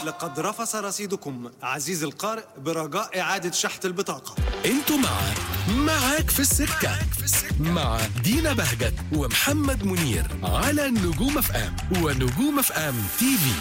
لقد رفس رصيدكم عزيزي القارئ برجاء إعادة شحن البطاقة انتوا مع معاك في السكة مع دينا بهجت ومحمد منير على نجوم اف ام ونجوم اف ام تي في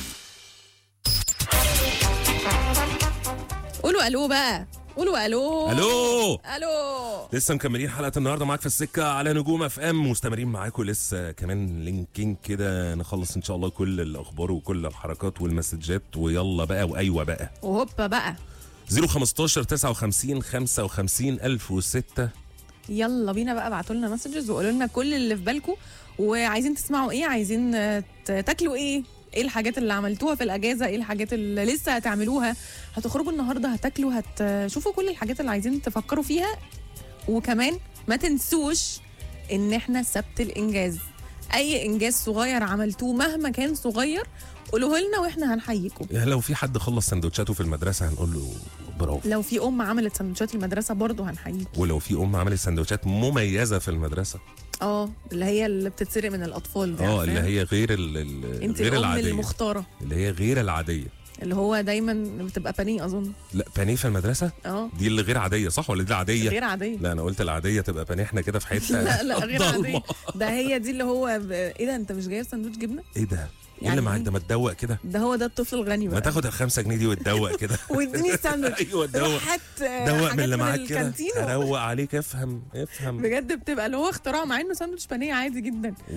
قولوا الو بقى قولوا الو الو الو لسه مكملين حلقه النهارده معاك في السكه على نجوم اف ام مستمرين معاكم لسه كمان لينكين كده نخلص ان شاء الله كل الاخبار وكل الحركات والمسجات ويلا بقى وايوه بقى وهوبا بقى 015 59 55 1006 يلا بينا بقى ابعتوا لنا مسجز وقولوا لنا كل اللي في بالكم وعايزين تسمعوا ايه عايزين آه، ت- تاكلوا ايه ايه الحاجات اللي عملتوها في الاجازه ايه الحاجات اللي لسه هتعملوها هتخرجوا النهارده هتاكلوا هتشوفوا كل الحاجات اللي عايزين تفكروا فيها وكمان ما تنسوش ان احنا سبت الانجاز اي انجاز صغير عملتوه مهما كان صغير قولوه لنا واحنا هنحييكم يعني لو في حد خلص سندوتشاته في المدرسه هنقول له برافو لو في ام عملت سندوتشات المدرسه برضه هنحييكم ولو في ام عملت سندوتشات مميزه في المدرسه اه اللي هي اللي بتتسرق من الاطفال دي اه عارفاها؟ اللي هي غير ال ال- انت غير الام العاديه المختاره اللي هي غير العاديه اللي هو دايما بتبقى بانيه اظن لا بانيه في المدرسه اه دي اللي غير عاديه صح ولا دي العاديه غير عاديه لا انا قلت العاديه تبقى بانيه احنا كده في حته لا لا غير ضلمة. عاديه ده هي دي اللي هو ب... ايه ده انت مش جايب سندوتش جبنه ايه ده؟ ايه يعني اللي معاك إيه؟ ده ما تدوق كده؟ ده هو ده الطفل الغني ما بقى تاخد الخمسة جنيه دي وتدوق كده واديني الساندوتش ايوه دوق روح هات آه، دوق من حاجات اللي معاك كده الكانتين و- اروق عليك افهم افهم بجد بتبقى اللي هو اختراع مع انه ساندوتش بانيه عادي جدا